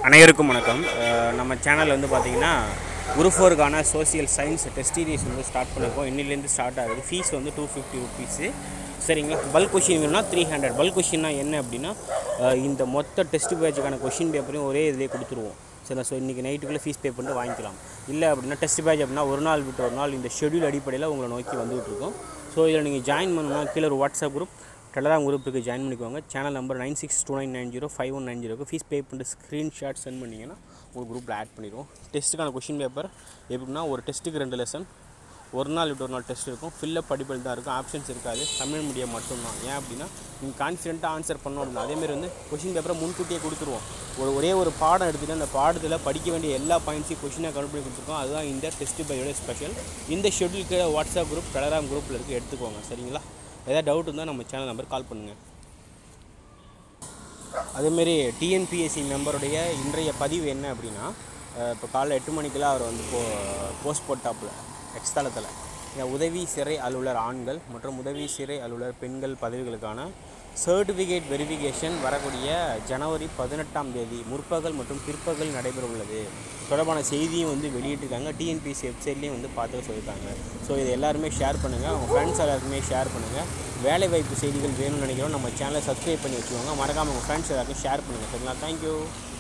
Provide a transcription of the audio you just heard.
அனைவருக்கும் வணக்கம் அஹ் நம்ம சேனல் வந்து பார்த்தீங்கன்னா குரூப் ஃபோருக்கான சோசியல் சயின்ஸ் டெஸ்ட் சீரிஸ் வந்து ஸ்டார்ட் பண்ணியிருக்கோம் இன்னிலேருந்து ஸ்டார்ட் ஆகுது ஃபீஸ் வந்து டூ ஃபிஃப்டி ருபீஸு சரிங்களா பல்க் கொஷின் வேணும்னா த்ரீ ஹண்ட்ரட் பல்க் கொஷின்னா என்ன அப்படின்னா அஹ் இந்த மொத்த டெஸ்ட் பேட்சுக்கான கொஷின் பேப்பரையும் ஒரே இதிலே கொடுத்துருவோம் சரி ஸோ இன்றைக்கி நைட்டுக்குள்ளே ஃபீஸ் பே பண்ணிட்டு வாங்கிக்கலாம் இல்லை அப்படின்னா டெஸ்ட் பேட்ச் அப்படின்னா ஒரு நாள் விட்டு ஒரு நாள் இந்த ஷெட்யூல் அடிப்படையில் உங்களை நோக்கி வந்துகிட்டு இருக்கோம் ஸோ இதில் நீங்கள் ஜாயின் பண்ணணும்னா கீழே ஒரு வாட்ஸ்அப் குரூப் டெலகிராம் குரூப்புக்கு ஜாயின் பண்ணிக்கோங்க channel number nine six two nine nine zero five one nine ஜீரோக்கு ஃபீஸ் பே பண்ணிட்டு ஸ்க்ரீன்ஷாட் சென்ட் பண்ணிங்கன்னா உங்கள் குரூப்பில் ஆட் பண்ணிடுவோம் டெஸ்ட்டுக்கான கொஷின் பேப்பர் எப்படின்னா ஒரு டெஸ்ட்டுக்கு ரெண்டு லெசன் ஒரு நாள் விட்டு ஒரு நாள் டெஸ்ட் இருக்கும் ஃபில்லப் படிப்பில் தான் இருக்கும் ஆப்ஷன்ஸ் இருக்காது தமிழ் மீடியம் மட்டும்தான் ஏன் அப்படின்னா நீங்கள் கான்ஃபிடென்ட்டாக ஆன்சர் பண்ணணும் அப்படின்னா அதேமாதிரி வந்து கொஷின் பேப்பரை முன்கூட்டியே கொடுத்துருவோம் ஒரு ஒரே ஒரு பாடம் எடுத்துகிட்டு அந்த பாடத்தில் படிக்க வேண்டிய எல்லா பாயிண்ட்ஸையும் கொஷினாக கவுண்ட் பண்ணி கொடுத்துருக்கோம் அதுதான் இந்த டெஸ்ட் பையோட ஸ்பெஷல் இந்த ஷெட்யூலுக்கு வாட்ஸ்அப் குரூப் டெலகிராம் குரூப்பில் இருக்குது எடுத்துக்கோங்க சரிங்களா ஏதாவது டவுட் இருந்தால் நம்ம சேனல் நம்பர் கால் பண்ணுங்கள் அதேமாரி டிஎன்பிஎஸ்சி மெம்பருடைய இன்றைய பதிவு என்ன அப்படின்னா அஹ் இப்போ காலைல எட்டு மணிக்கெல்லாம் அவர் வந்து போ போஸ்ட் போட்டாப்பில் எக்ஸ்தலத்தில் உதவி சிறை அலுவலர் ஆண்கள் மற்றும் உதவி சிறை அலுவலர் பெண்கள் பதவிகளுக்கான சர்டிஃபிகேட் வெரிஃபிகேஷன் வரக்கூடிய ஜனவரி பதினெட்டாம் தேதி முற்பகல் மற்றும் பிற்பகல் நடைபெற உள்ளது தொடர்பான செய்தியும் வந்து வெளியிட்டிருக்காங்க டிஎன்பிஎஸ்சி வெப்சைட்லேயும் வந்து பார்த்துக்க சொல்லியிருக்காங்க ஸோ இதை எல்லாருமே ஷேர் பண்ணுங்கள் உங்கள் ஃப்ரெண்ட்ஸ் எல்லாருக்குமே ஷேர் பண்ணுங்கள் வேலைவாய்ப்பு செய்திகள் வேணும்னு நினைக்கிறோம் நம்ம சேனலை சப்ஸ்கிரைப் பண்ணி வச்சுக்கோங்க மறக்காமல் உங்கள் ஃப்ரெண்ட்ஸ் எல்லாருக்கும் ஷேர் பண்ணுங்கள் சரிங்களா தேங்க்யூ